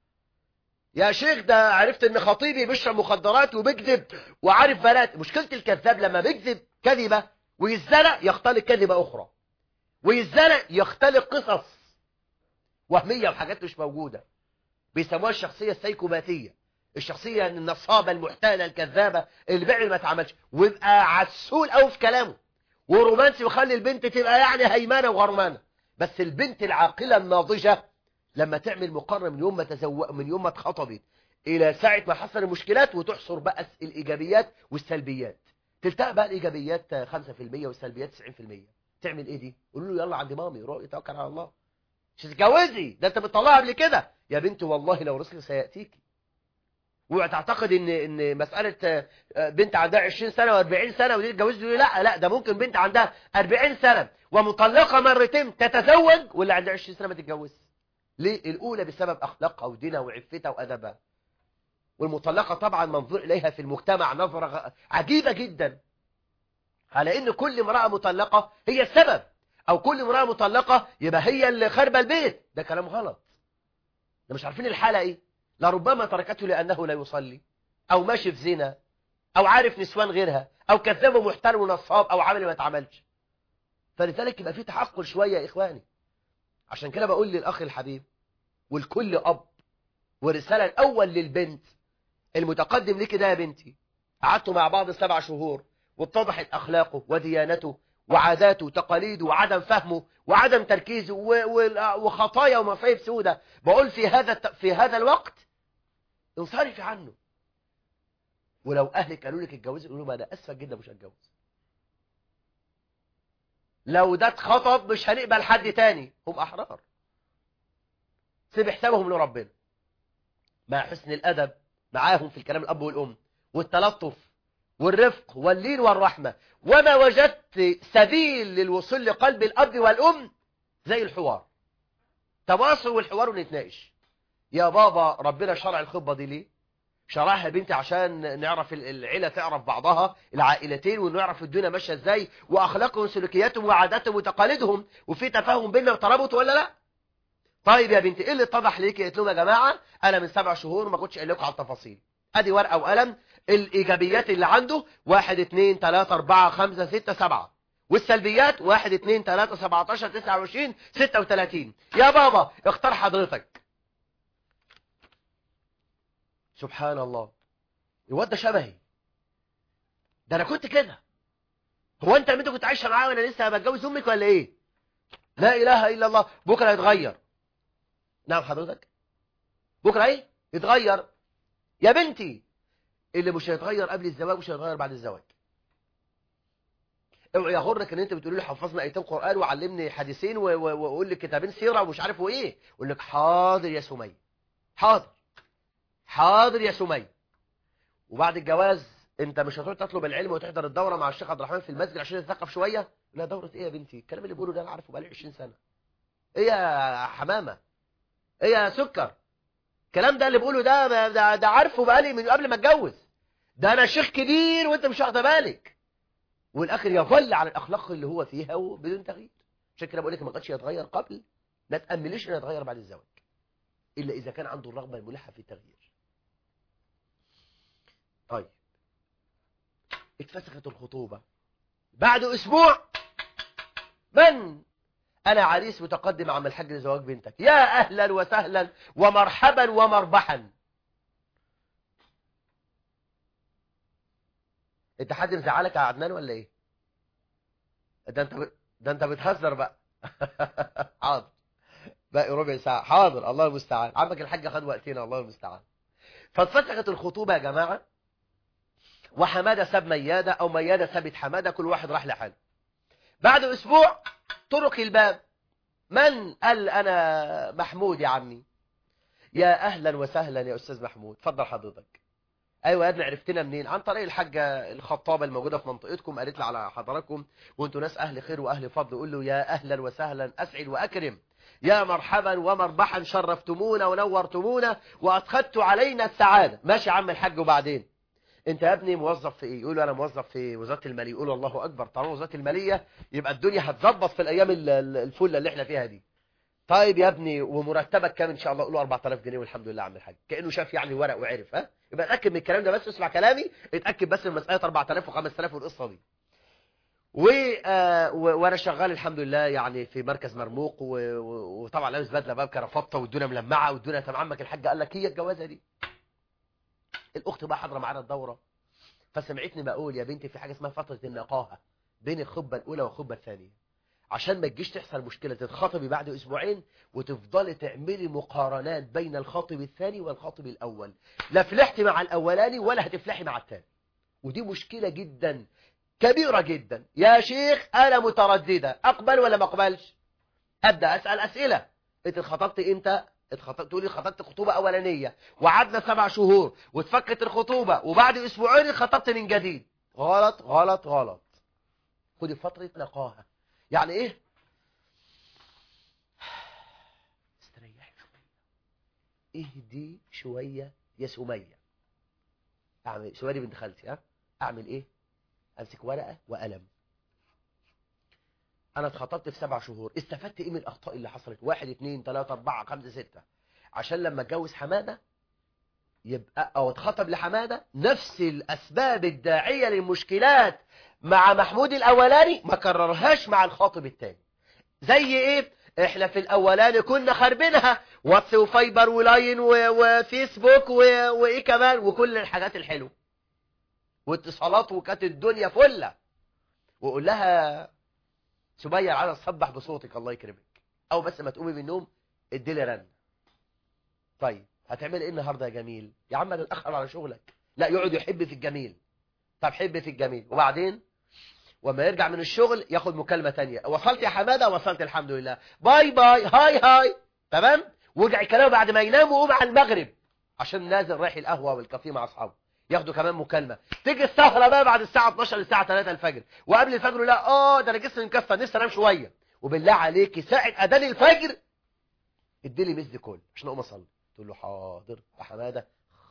Speaker 1: يا شيخ ده عرفت ان خطيبي بيشرب مخدرات وبيكذب وعارف بنات مشكلة الكذاب لما بيكذب كذبة ويزنق يختلق كذبة اخرى ويزنق يختلق قصص وهمية وحاجات مش موجودة بيسموها الشخصية السيكوباتية الشخصية النصابة المحتالة الكذابة اللي بيعمل ما اتعملش ويبقى عسول قوي في كلامه ورومانسي ويخلي البنت تبقى يعني هيمانة وغرمانة بس البنت العاقلة الناضجة لما تعمل مقارنة من يوم ما تزوق من يوم ما اتخطبت إلى ساعة ما حصل المشكلات وتحصر بقى الإيجابيات والسلبيات تلتقى بقى الإيجابيات 5% والسلبيات 90% تعمل إيه دي؟ قولوا له يلا عند مامي روحي توكل على الله مش تتجوزي ده أنت بتطلعها قبل كده يا بنت والله لو رزق سيأتيكي وتعتقد ان ان مساله بنت عندها 20 سنه و40 سنه ودي تتجوز لا لا ده ممكن بنت عندها 40 سنه ومطلقه مرتين تتزوج واللي عندها 20 سنه ما تتجوزش ليه الأولى بسبب أخلاقها ودينها وعفتها وأدبها والمطلقة طبعا منظور إليها في المجتمع نظرة عجيبة جدا على إن كل امرأة مطلقة هي السبب أو كل امرأة مطلقة يبقى هي اللي خرب البيت ده كلام غلط ده مش عارفين الحالة إيه لربما تركته لأنه لا يصلي أو ماشي في زنا أو عارف نسوان غيرها أو كذاب ومحترم ونصاب أو عمل ما اتعملش فلذلك يبقى في تحقل شوية يا إخواني عشان كده بقول للأخ الحبيب والكل أب ورسالة الأول للبنت المتقدم لك ده يا بنتي قعدتوا مع بعض سبع شهور واتضحت أخلاقه وديانته وعاداته وتقاليده وعدم فهمه وعدم تركيزه وخطايا ومصايب سودة بقول في هذا في هذا الوقت انصرفي عنه ولو أهلك قالوا لك اتجوزي قولوا ما أنا أسفة جدا مش هتجوز لو ده اتخطب مش هنقبل حد تاني هم أحرار سيب حسابهم لربنا مع حسن الأدب معاهم في الكلام الأب والأم والتلطف والرفق واللين والرحمة وما وجدت سبيل للوصول لقلب الأب والأم زي الحوار تواصل والحوار ونتناقش يا بابا ربنا شرع الخطبة دي ليه شرعها يا بنتي عشان نعرف العيلة تعرف بعضها العائلتين ونعرف الدنيا ماشية ازاي واخلاقهم وسلوكياتهم وعاداتهم وتقاليدهم وفي تفاهم بيننا وترابط ولا لا طيب يا بنتي ايه اللي اتضح ليكي قلت لهم يا جماعه انا من سبع شهور ما كنتش قايل لكم على التفاصيل ادي ورقه وقلم الايجابيات اللي عنده واحد اتنين تلاتة اربعة خمسة ستة سبعة والسلبيات واحد اتنين تلاتة سبعتاشر تسعة وعشرين ستة وتلاتين يا بابا اختار حضرتك سبحان الله الواد ده شبهي ده انا كنت كده هو انت انت كنت عايشه معايا وانا لسه بتجوز امك ولا ايه لا اله الا الله بكره هيتغير نعم حضرتك بكره ايه يتغير يا بنتي اللي مش هيتغير قبل الزواج مش هيتغير بعد الزواج اوعى يغرك ان انت بتقول لي حفظنا ايتين قران وعلمني حديثين وقول لي كتابين سيره ومش عارف وايه اقول لك حاضر يا سميه حاضر حاضر يا سميه وبعد الجواز انت مش هتروح تطلب العلم وتحضر الدوره مع الشيخ عبد الرحمن في المسجد عشان تتثقف شويه لا دوره ايه يا بنتي الكلام اللي بيقوله ده انا عارفه بقالي 20 سنه ايه يا حمامه ايه يا سكر الكلام ده اللي بقوله ده ده, ده عارفه بقالي من قبل ما اتجوز ده انا شيخ كبير وانت مش واخده بالك والاخر يظل على الاخلاق اللي هو فيها وبدون تغيير عشان كده بقول لك ما قدش يتغير قبل ما تامليش انه يتغير بعد الزواج الا اذا كان عنده الرغبه الملحه في التغيير طيب اتفسخت الخطوبه بعد اسبوع من انا عريس متقدم عم الحاج لزواج بنتك يا اهلا وسهلا ومرحبا ومربحا انت حد مزعلك يا عدنان ولا ايه ده انت ب... ده انت بتهزر بقى حاضر باقي ربع ساعة حاضر الله المستعان عمك الحاج خد وقتنا الله المستعان فاتفتحت الخطوبة يا جماعة وحمادة ساب ميادة او ميادة سابت حمادة كل واحد راح لحاله بعد اسبوع طرق الباب من قال انا محمود يا عمي يا اهلا وسهلا يا استاذ محمود اتفضل حضرتك ايوه يا ابني عرفتنا منين عن طريق الحاجه الخطابه الموجوده في منطقتكم قالت لي على حضراتكم وانتوا ناس اهل خير واهل فضل قول له يا اهلا وسهلا اسعد واكرم يا مرحبا ومربحا شرفتمونا ونورتمونا وادخلتوا علينا السعاده ماشي يا عم الحاج وبعدين انت يا ابني موظف في ايه يقول له انا موظف في وزاره الماليه يقول الله اكبر طالما وزاره الماليه يبقى الدنيا هتظبط في الايام الفله اللي احنا فيها دي طيب يا ابني ومرتبك كام ان شاء الله قول 4000 جنيه والحمد لله عم الحاج كانه شاف يعني ورق وعرف ها يبقى اتاكد من الكلام ده بس اسمع كلامي اتاكد بس من مساله 4000 و5000 والقصه دي و... آه وانا شغال الحمد لله يعني في مركز مرموق و... وطبعا لابس بدله بقى كرافطه والدنيا ملمعه والدنيا تمام عمك الحاج قال لك هي الجوازه دي الاخت بقى حاضره معانا الدوره فسمعتني بقول يا بنتي في حاجه اسمها فتره النقاهه بين الخطبه الاولى والخطبه الثانيه عشان ما تجيش تحصل مشكله تتخطبي بعد اسبوعين وتفضلي تعملي مقارنات بين الخاطب الثاني والخاطب الاول لا فلحتي مع الاولاني ولا هتفلحي مع الثاني ودي مشكله جدا كبيره جدا يا شيخ انا متردده اقبل ولا ما اقبلش ابدا اسال اسئله انت اتخطبت امتى اتخطبت تقولي خطبت خطوبة أولانية وعدنا سبع شهور واتفكت الخطوبة وبعد أسبوعين خطبت من جديد غلط غلط غلط خدي فترة نقاهة يعني إيه استريحي شوية اهدي شوية يا سمية أعمل سمية بنت خالتي ها أعمل إيه أمسك ورقة وقلم انا اتخطبت في سبع شهور استفدت ايه من الاخطاء اللي حصلت واحد اتنين تلاتة اربعة خمسة ستة عشان لما اتجوز حمادة يبقى او اتخطب لحمادة نفس الاسباب الداعية للمشكلات مع محمود الاولاني ما كررهاش مع الخاطب التاني زي ايه احنا في الاولاني كنا خربينها واتس وفايبر ولاين وفيسبوك وايه كمان وكل الحاجات الحلوه واتصالات وكانت الدنيا فله وقول لها سمية على صبح بصوتك الله يكرمك او بس ما تقومي من النوم اديلي رن طيب هتعمل ايه النهارده يا جميل يا عم تتاخر على شغلك لا يقعد يحب في الجميل طب حب في الجميل وبعدين وما يرجع من الشغل ياخد مكالمه تانية وصلت يا حماده وصلت الحمد لله باي باي هاي هاي تمام ورجع يكلمه بعد ما ينام ويقوم على المغرب عشان نازل رايح القهوه والكافيه مع اصحابه ياخدوا كمان مكالمة تيجي السهرة بقى بعد الساعة 12 للساعة 3 الفجر وقبل الفجر لا اه ده انا جسمي مكسر نفسي انام شوية وبالله عليك ساعة اذان الفجر اديلي مسد كول عشان اقوم اصلي تقول له حاضر يا حماده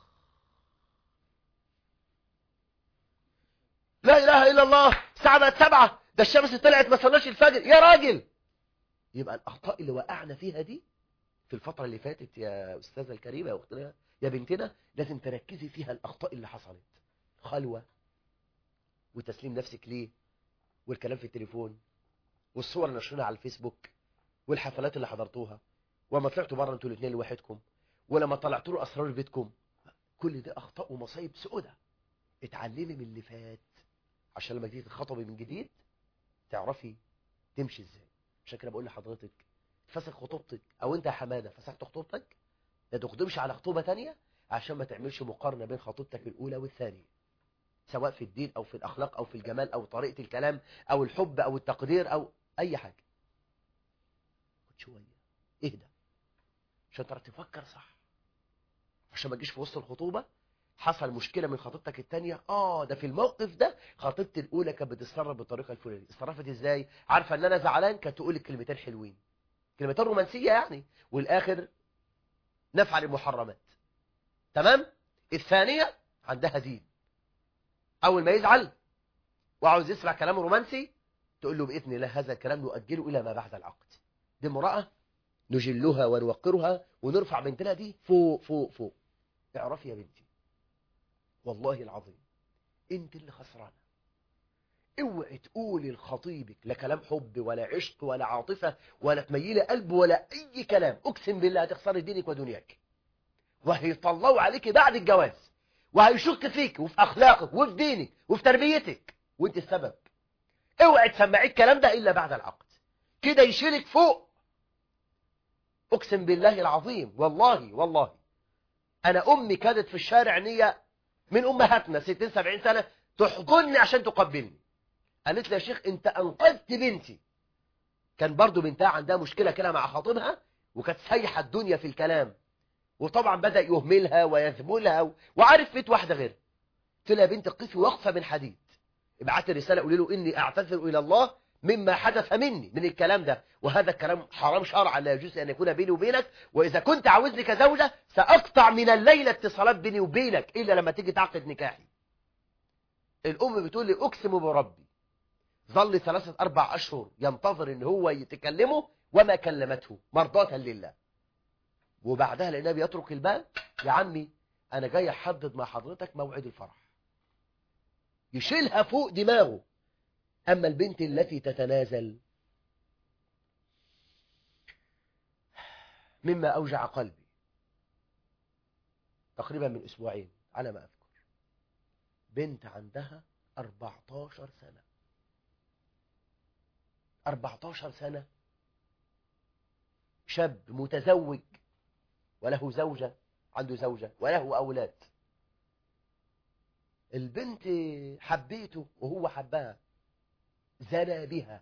Speaker 1: لا اله الا الله الساعه بقت 7 ده الشمس طلعت ما صلناش الفجر يا راجل يبقى الاخطاء اللي وقعنا فيها دي في الفتره اللي فاتت يا استاذه الكريمه يا اختنا يا بنتنا لازم تركزي فيها الأخطاء اللي حصلت خلوة وتسليم نفسك ليه والكلام في التليفون والصور اللي نشرنا على الفيسبوك والحفلات اللي حضرتوها وما طلعتوا بره انتوا الاثنين لوحدكم ولما طلعتوا له اسرار بيتكم كل ده اخطاء ومصايب سودة اتعلمي من اللي فات عشان لما تيجي تخطبي من جديد تعرفي تمشي ازاي عشان كده بقول لحضرتك فسخ خطوبتك او انت يا حماده فسخت خطوبتك ما تقدمش على خطوبة تانية عشان ما تعملش مقارنة بين خطوبتك الأولى والثانية سواء في الدين أو في الأخلاق أو في الجمال أو طريقة الكلام أو الحب أو التقدير أو أي حاجة خد شوية اهدى عشان تعرف تفكر صح عشان ما تجيش في وسط الخطوبة حصل مشكلة من خطيبتك التانية اه ده في الموقف ده خطيبتي الأولى كانت بتتصرف بالطريقة الفلانية اتصرفت ازاي عارفة ان انا زعلان كانت تقول الكلمتين حلوين كلمتين رومانسية يعني والآخر نفعل المحرمات تمام الثانية عندها دين أول ما يزعل وعاوز يسمع كلام رومانسي تقول له بإذن الله هذا الكلام نؤجله إلى ما بعد العقد دي امرأة نجلها ونوقرها ونرفع بنتنا دي فوق فوق فوق اعرفي يا بنتي والله العظيم انت اللي خسرانه اوعي تقولي لخطيبك لا كلام حب ولا عشق ولا عاطفة ولا تميلي قلب ولا اي كلام اقسم بالله هتخسري دينك ودنياك وهيطلعوا عليك بعد الجواز وهيشك فيك وفي اخلاقك وفي دينك وفي تربيتك وانت السبب اوعي تسمعي الكلام ده الا بعد العقد كده يشيلك فوق اقسم بالله العظيم والله والله انا امي كانت في الشارع نية من امهاتنا 60 70 سنة تحضني عشان تقبلني قالت لي يا شيخ انت انقذت بنتي كان برضو بنتها عندها مشكلة كده مع خطيبها وكانت سايحة الدنيا في الكلام وطبعا بدأ يهملها ويذبلها وعارف فيت واحدة غير قلت لها يا بنت قفي وقفة من حديد ابعت رسالة قولي له اني اعتذر الى الله مما حدث مني من الكلام ده وهذا الكلام حرام شرعا لا يجوز ان يكون بيني وبينك واذا كنت عاوزني كزوجة ساقطع من الليلة اتصالات بيني وبينك الا لما تيجي تعقد نكاحي الام بتقول لي اقسم بربي ظل ثلاثة أربع أشهر ينتظر إن هو يتكلمه وما كلمته مرضاة لله وبعدها لقيناه بيترك الباب يا عمي أنا جاي أحدد مع حضرتك موعد الفرح يشيلها فوق دماغه أما البنت التي تتنازل مما أوجع قلبي تقريبا من أسبوعين على ما أذكر بنت عندها 14 سنة 14 سنة شاب متزوج وله زوجة عنده زوجة وله أولاد البنت حبيته وهو حبها زنى بها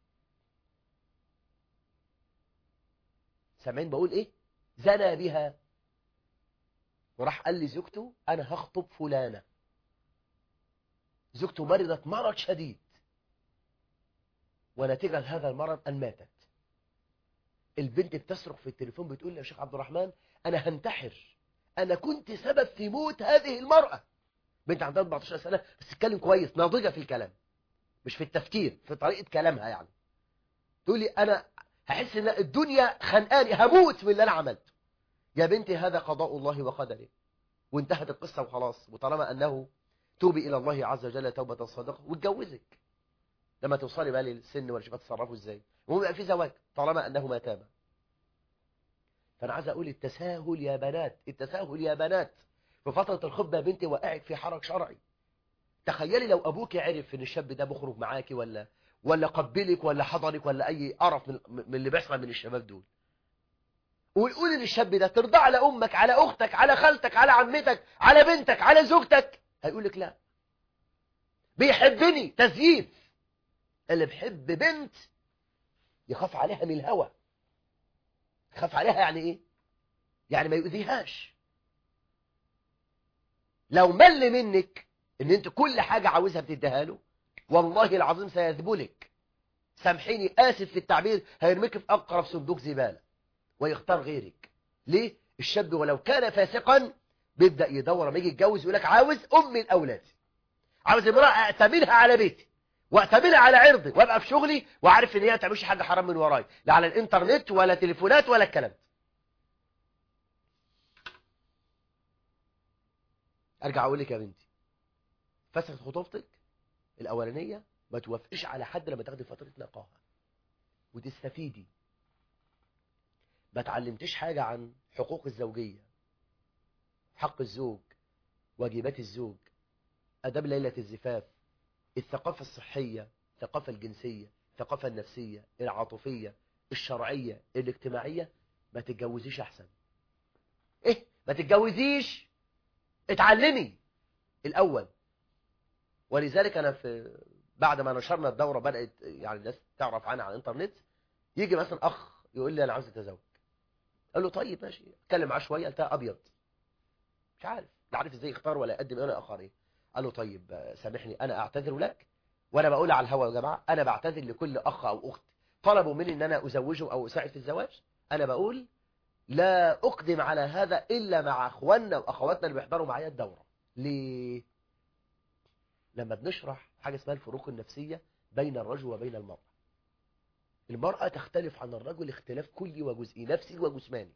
Speaker 1: سامعين بقول ايه زنى بها وراح قال لي زوجته انا هخطب فلانة زوجته مرضت مرض شديد ونتيجة هذا المرض أن ماتت البنت بتصرخ في التليفون بتقول لي يا شيخ عبد الرحمن أنا هنتحر أنا كنت سبب في موت هذه المرأة بنت عندها 14 سنة بس تتكلم كويس ناضجة في الكلام مش في التفكير في طريقة كلامها يعني تقول لي أنا هحس إن الدنيا خنقاني هموت من اللي أنا عملته يا بنتي هذا قضاء الله وقدره وانتهت القصة وخلاص وطالما أنه توبي إلى الله عز وجل توبة صادقة واتجوزك لما توصلي بقى للسن ولا شوف تتصرفوا ازاي المهم يبقى في زواج طالما انه ما تاب فانا عايز اقول التساهل يا بنات التساهل يا بنات في فتره الخطبه يا بنتي وقعت في حرج شرعي تخيلي لو ابوك عرف ان الشاب ده بيخرج معاكي ولا ولا قبلك ولا حضنك ولا اي قرف من, من اللي بيحصل من الشباب دول ويقول للشاب ده ترضى على امك على اختك على خالتك على عمتك على بنتك على زوجتك هيقول لك لا بيحبني تزييف اللي بحب بنت يخاف عليها من الهوى يخاف عليها يعني ايه يعني ما يؤذيهاش لو مل منك ان انت كل حاجة عاوزها بتديها له والله العظيم سيذبلك سامحيني اسف في التعبير هيرميك في اقرب صندوق زبالة ويختار غيرك ليه الشاب ولو كان فاسقا بيبدأ يدور لما يجي يتجوز يقول لك عاوز ام الاولاد عاوز امرأة اعتمدها على بيتي واعتمدها على عرضي وابقى في شغلي وعارف ان هي ما تعملش حاجه حرام من وراي لا على الانترنت ولا تليفونات ولا الكلام ده ارجع اقول لك يا بنتي فسخت خطوبتك الاولانيه ما توافقش على حد لما تاخدي فتره نقاهه وتستفيدي ما تعلمتيش حاجه عن حقوق الزوجيه حق الزوج واجبات الزوج اداب ليله الزفاف الثقافة الصحية الثقافة الجنسية الثقافة النفسية العاطفية الشرعية الاجتماعية ما تتجوزيش احسن ايه ما تتجوزيش اتعلمي الاول ولذلك انا في بعد ما نشرنا الدورة بدأت يعني الناس تعرف عنها على الانترنت يجي مثلا اخ يقول لي انا عاوز اتزوج قال له طيب ماشي اتكلم معاه شويه قلتها ابيض مش عارف لا عارف ازاي يختار ولا يقدم انا اخر ايه قال له طيب سامحني انا اعتذر لك وانا بقول على الهوا يا جماعه انا بعتذر لكل اخ او اخت طلبوا مني ان انا ازوجه او اساعد في الزواج انا بقول لا اقدم على هذا الا مع اخواننا واخواتنا اللي بيحضروا معايا الدوره ليه لما بنشرح حاجه اسمها الفروق النفسيه بين الرجل وبين المراه المرأة تختلف عن الرجل اختلاف كلي وجزئي نفسي وجسماني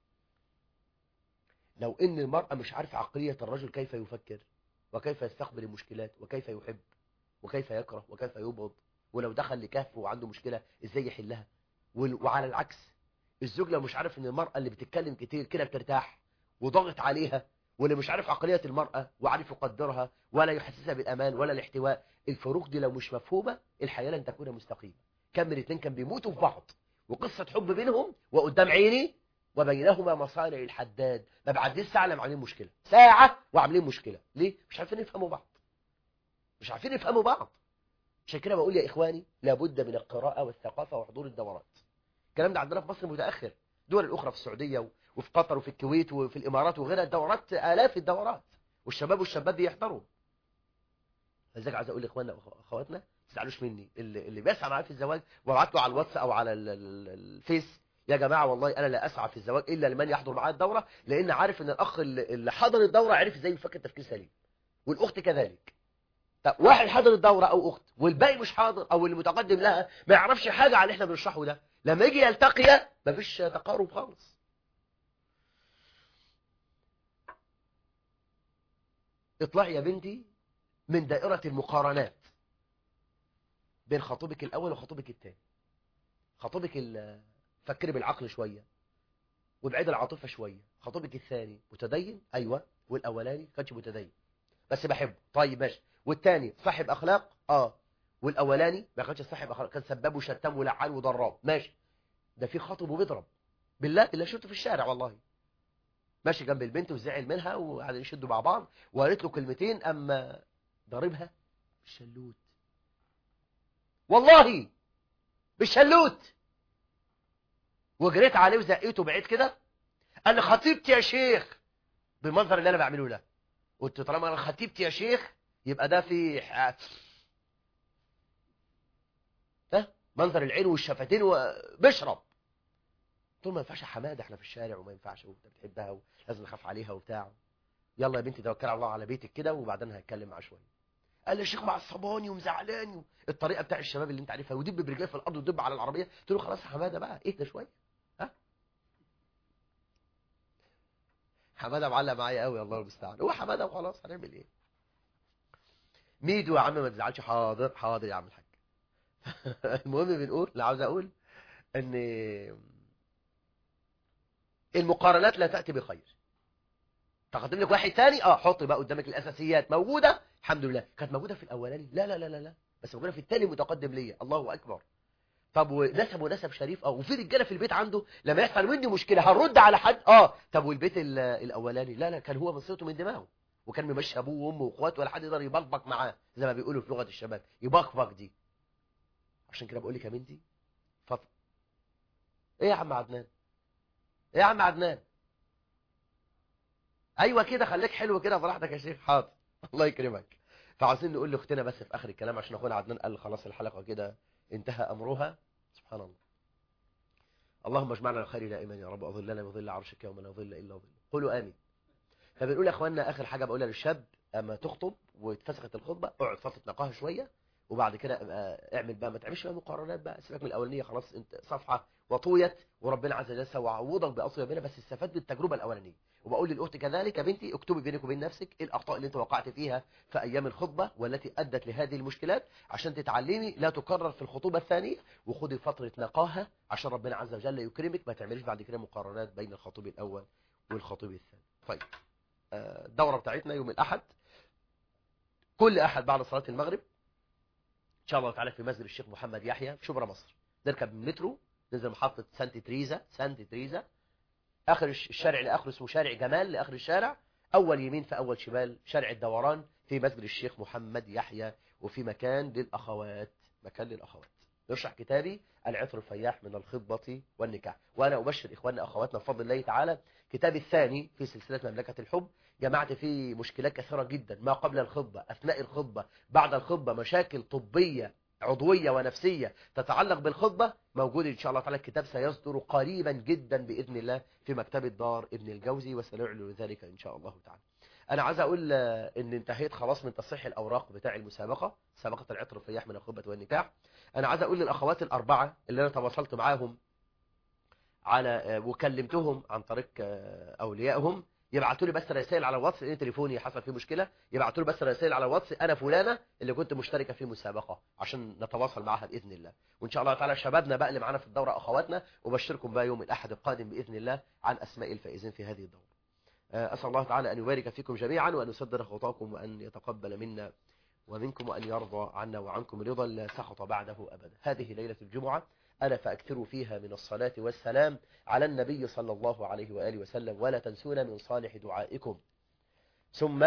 Speaker 1: لو ان المرأة مش عارفة عقلية الرجل كيف يفكر وكيف يستقبل المشكلات وكيف يحب وكيف يكره وكيف يبغض ولو دخل لكهف وعنده مشكلة ازاي يحلها وعلى العكس الزوج لو مش عارف ان المرأة اللي بتتكلم كتير كده بترتاح وضغط عليها واللي مش عارف عقلية المرأة وعارف يقدرها ولا يحسسها بالأمان ولا الاحتواء الفروق دي لو مش مفهومة الحياة لن تكون مستقيمة كم من اتنين كان بيموتوا في بعض وقصة حب بينهم وقدام عيني وبينهما مصارع الحداد ما بعدين ساعة لما عاملين مشكلة ساعة وعاملين مشكلة ليه؟ مش عارفين يفهموا بعض مش عارفين يفهموا بعض عشان كده بقول يا إخواني لابد من القراءة والثقافة وحضور الدورات الكلام ده عندنا في مصر متأخر دول الأخرى في السعودية وفي قطر وفي الكويت وفي الإمارات وغيرها الدورات آلاف الدورات والشباب والشباب بيحضروا فلذلك عايز أقول لإخواننا وأخواتنا تزعلوش مني اللي, اللي بيسعى معايا في الزواج وابعت له على الواتس او على ال ال الفيس يا جماعة والله انا لا اسعى في الزواج الا لمن يحضر معايا الدورة لان عارف ان الاخ اللي, اللي حضر الدورة عرف ازاي يفكر تفكير سليم والاخت كذلك طب واحد حضر الدورة او اخت والباقي مش حاضر او اللي متقدم لها ما يعرفش حاجة على اللي احنا بنشرحه ده لما يجي يلتقي مفيش تقارب خالص اطلعي يا بنتي من دائرة المقارنات بين خطيبك الأول وخطيبك الثاني خطيبك فكري بالعقل شوية وابعد العاطفة شوية خطيبك الثاني متدين أيوة والأولاني كانش متدين بس بحبه طيب ماشي والثاني صاحب أخلاق آه والأولاني ما كانش صاحب أخلاق كان سباب وشتام ولعان وضراب ماشي ده في خطب وبيضرب بالله اللي شفته في الشارع والله ماشي جنب البنت وزعل منها وقعدوا يشدوا مع بعض وقالت له كلمتين أما ضاربها بالشلوت والله بالشلوت وجريت عليه وزقيته بعيد كده قال لي خطيبتي يا شيخ بالمنظر اللي انا بعمله ده قلت طالما انا خطيبتي يا شيخ يبقى ده في ها منظر العين والشفتين وبشرب قلت ما ينفعش حماده احنا في الشارع وما ينفعش وانت بتحبها ولازم نخاف عليها وبتاع يلا يا بنتي توكلي على الله على بيتك كده وبعدين هتكلم معاه شويه قال لي الشيخ معصباني ومزعلاني الطريقه بتاع الشباب اللي انت عارفها ودب برجليه في الارض ودب على العربيه قلت له خلاص يا حماده بقى اهدى شويه ها حماده معلق معايا قوي الله المستعان هو حماده وخلاص هنعمل ايه ميدو يا عم ما تزعلش حاضر حاضر يا عم الحاج المهم بنقول اللي عاوز اقول ان المقارنات لا تاتي بخير تقدم لك واحد تاني اه حط بقى قدامك الاساسيات موجوده الحمد لله كانت موجوده في الاولاني لا لا لا لا لا بس موجوده في الثاني متقدم ليا الله اكبر طب ونسب ونسب شريف اه وفي رجاله في البيت عنده لما يحصل مني مشكله هنرد على حد اه طب والبيت الاولاني لا لا كان هو مصيته من دماغه وكان ممشي ابوه وامه واخواته ولا حد يقدر يبقبق معاه زي ما بيقولوا في لغه الشباب يبقبق دي عشان كده بقول لك يا بنتي فضل ايه يا عم عدنان ايه يا عم عدنان ايوه كده خليك حلو كده براحتك يا شيخ حاضر الله يكرمك فعاوزين نقول لاختنا بس في اخر الكلام عشان اخونا عدنان قال خلاص الحلقه كده انتهى امرها سبحان الله اللهم اجمعنا الخير دائما يا رب اظلنا بظل عرشك يوم لا ظل الا ظل قولوا امين فبنقول يا اخواننا اخر حاجه بقولها للشاب اما تخطب واتفسخت الخطبه اقعد فتره نقاهه شويه وبعد كده اعمل بقى ما تعملش بقى مقارنات بقى سيبك من الاولانيه خلاص انت صفحه وطويت وربنا عز وجل وعوضك باصل بينها بس استفدت بالتجربه الاولانيه وبقول للاخت كذلك يا بنتي اكتبي بينك وبين نفسك ايه الاخطاء اللي انت وقعت فيها في ايام الخطبه والتي ادت لهذه المشكلات عشان تتعلمي لا تكرر في الخطوبه الثانيه وخدي فتره نقاهه عشان ربنا عز وجل يكرمك ما تعمليش بعد كده مقارنات بين الخطيب الاول والخطيب الثاني طيب الدوره بتاعتنا يوم الاحد كل احد بعد صلاه المغرب ان شاء الله تعالى في مسجد الشيخ محمد يحيى في شبرا مصر نركب المترو ننزل محطه سانت تريزا سانت تريزا اخر الشارع لاخره اسمه شارع جمال لاخر الشارع اول يمين في اول شمال شارع الدوران في مسجد الشيخ محمد يحيى وفي مكان للأخوات مكان للأخوات نشرح كتابي العطر الفياح من الخطبة والنكاح وأنا أبشر إخواننا أخواتنا بفضل الله تعالى كتابي الثاني في سلسلة مملكة الحب جمعت فيه مشكلات كثيرة جدا ما قبل الخطبة أثناء الخطبة بعد الخطبة مشاكل طبية عضوية ونفسية تتعلق بالخطبة موجود إن شاء الله تعالى الكتاب سيصدر قريبا جدا بإذن الله في مكتبة دار ابن الجوزي وسنعلن ذلك إن شاء الله تعالى أنا عايز أقول إن انتهيت خلاص من تصحيح الأوراق بتاع المسابقة سابقة العطر الفياح من الخطبة والنكاح أنا عايز أقول للأخوات الأربعة اللي أنا تواصلت معاهم على وكلمتهم عن طريق أوليائهم يبعتوا لي بس رسائل على الواتس ان تليفوني حصل فيه مشكله يبعتوا لي بس رسائل على الواتس انا فلانه اللي كنت مشتركه في مسابقه عشان نتواصل معاها باذن الله وان شاء الله تعالى شبابنا بقى اللي معانا في الدوره اخواتنا وبشركم بقى يوم الاحد القادم باذن الله عن اسماء الفائزين في هذه الدوره اسال الله تعالى ان يبارك فيكم جميعا وان يسدد خطاكم وان يتقبل منا ومنكم وان يرضى عنا وعنكم رضا لا سخط بعده ابدا هذه ليله الجمعه ألا فأكثروا فيها من الصلاة والسلام على النبي صلى الله عليه وآله وسلم ولا تنسونا من صالح دعائكم ثم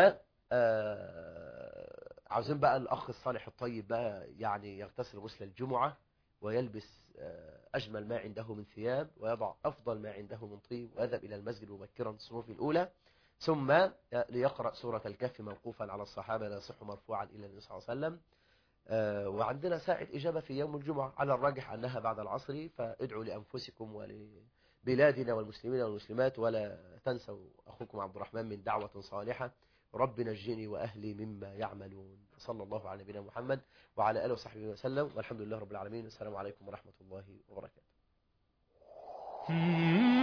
Speaker 1: آه عاوزين بقى الأخ الصالح الطيب بقى يعني يغتسل غسل الجمعة ويلبس آه أجمل ما عنده من ثياب ويضع أفضل ما عنده من طيب ويذهب إلى المسجد مبكرا الصفوف الأولى ثم ليقرأ سورة الكهف موقوفا على الصحابة لا يصح مرفوعا إلى النبي صلى الله عليه وسلم وعندنا ساعة إجابة في يوم الجمعة على الراجح أنها بعد العصر فادعوا لأنفسكم ولبلادنا والمسلمين والمسلمات ولا تنسوا أخوكم عبد الرحمن من دعوة صالحة رب نجني وأهلي مما يعملون صلى الله على نبينا محمد وعلى آله وصحبه وسلم والحمد لله رب العالمين والسلام عليكم ورحمة الله وبركاته